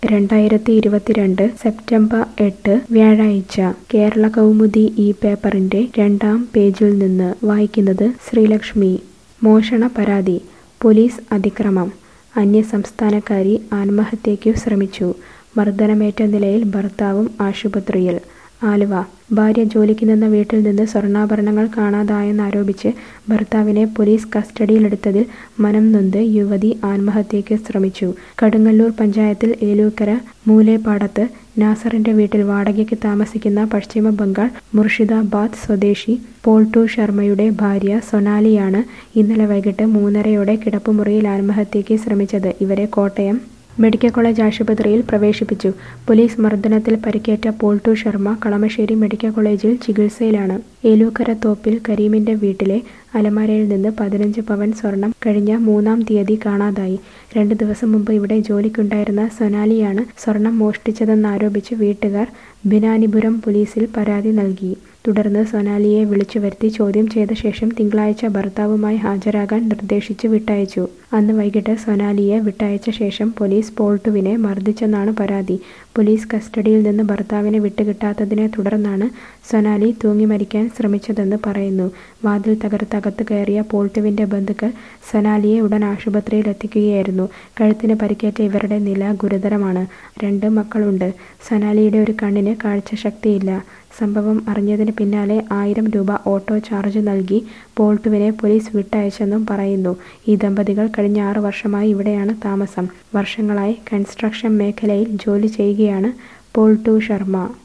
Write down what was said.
രണ്ടായിരത്തി ഇരുപത്തിരണ്ട് സെപ്റ്റംബർ എട്ട് വ്യാഴാഴ്ച കേരള കൗമുദി ഈ പേപ്പറിന്റെ രണ്ടാം പേജിൽ നിന്ന് വായിക്കുന്നത് ശ്രീലക്ഷ്മി മോഷണ പരാതി പോലീസ് അതിക്രമം അന്യസംസ്ഥാനക്കാരി ആത്മഹത്യയ്ക്കു ശ്രമിച്ചു മർദ്ദനമേറ്റ നിലയിൽ ഭർത്താവും ആശുപത്രിയിൽ ആലുവ ഭാര്യ ജോലിക്ക് നിന്ന വീട്ടിൽ നിന്ന് സ്വർണ്ണാഭരണങ്ങൾ കാണാതായെന്നാരോപിച്ച് ഭർത്താവിനെ പോലീസ് കസ്റ്റഡിയിലെടുത്തതിൽ മനം നൊന്ത് യുവതി ആത്മഹത്യയ്ക്ക് ശ്രമിച്ചു കടുങ്ങല്ലൂർ പഞ്ചായത്തിൽ ഏലൂക്കര മൂലേപ്പാടത്ത് നാസറിന്റെ വീട്ടിൽ വാടകയ്ക്ക് താമസിക്കുന്ന പശ്ചിമ ബംഗാൾ മുർഷിദാബാദ് സ്വദേശി പോൾട്ടു ശർമ്മയുടെ ഭാര്യ സൊനാലിയാണ് ഇന്നലെ വൈകിട്ട് മൂന്നരയോടെ കിടപ്പുമുറിയിൽ ആത്മഹത്യയ്ക്ക് ശ്രമിച്ചത് ഇവരെ കോട്ടയം മെഡിക്കൽ കോളേജ് ആശുപത്രിയിൽ പ്രവേശിപ്പിച്ചു പോലീസ് മർദ്ദനത്തിൽ പരിക്കേറ്റ പോൾട്ടു ശർമ്മ കളമശ്ശേരി മെഡിക്കൽ കോളേജിൽ ചികിത്സയിലാണ് ഏലൂക്കര തോപ്പിൽ കരീമിന്റെ വീട്ടിലെ അലമാരയിൽ നിന്ന് പതിനഞ്ച് പവൻ സ്വർണം കഴിഞ്ഞ മൂന്നാം തീയതി കാണാതായി രണ്ട് ദിവസം മുമ്പ് ഇവിടെ ജോലിക്കുണ്ടായിരുന്ന സൊനാലിയാണ് സ്വർണം മോഷ്ടിച്ചതെന്നാരോപിച്ച് വീട്ടുകാർ ബിനാനിപുരം പോലീസിൽ പരാതി നൽകി തുടർന്ന് സൊനാലിയെ വിളിച്ചു വരുത്തി ചോദ്യം ചെയ്ത ശേഷം തിങ്കളാഴ്ച ഭർത്താവുമായി ഹാജരാകാൻ നിർദ്ദേശിച്ചു വിട്ടയച്ചു അന്ന് വൈകിട്ട് സൊനാലിയെ വിട്ടയച്ച ശേഷം പോലീസ് പോൾട്ടുവിനെ മർദ്ദിച്ചെന്നാണ് പരാതി പോലീസ് കസ്റ്റഡിയിൽ നിന്ന് ഭർത്താവിനെ വിട്ടുകിട്ടാത്തതിനെ തുടർന്നാണ് സൊനാലി തൂങ്ങി മരിക്കാൻ ശ്രമിച്ചതെന്ന് പറയുന്നു വാതിൽ തകർത്തകത്ത് കയറിയ പോൾട്ടുവിന്റെ ബന്ധുക്കൾ സൊനാലിയെ ഉടൻ ആശുപത്രിയിൽ എത്തിക്കുകയായിരുന്നു കഴുത്തിന് പരിക്കേറ്റ ഇവരുടെ നില ഗുരുതരമാണ് രണ്ട് മക്കളുണ്ട് സൊനാലിയുടെ ഒരു കണ്ണിന് കാഴ്ചശക്തിയില്ല സംഭവം അറിഞ്ഞതിന് പിന്നാലെ ആയിരം രൂപ ഓട്ടോ ചാർജ് നൽകി പോൾട്ടുവിനെ പോലീസ് വിട്ടയച്ചെന്നും പറയുന്നു ഈ ദമ്പതികൾ കഴിഞ്ഞ ആറ് വർഷമായി ഇവിടെയാണ് താമസം വർഷങ്ങളായി കൺസ്ട്രക്ഷൻ മേഖലയിൽ ജോലി ചെയ്യുകയാണ് പോൾട്ടു ശർമ്മ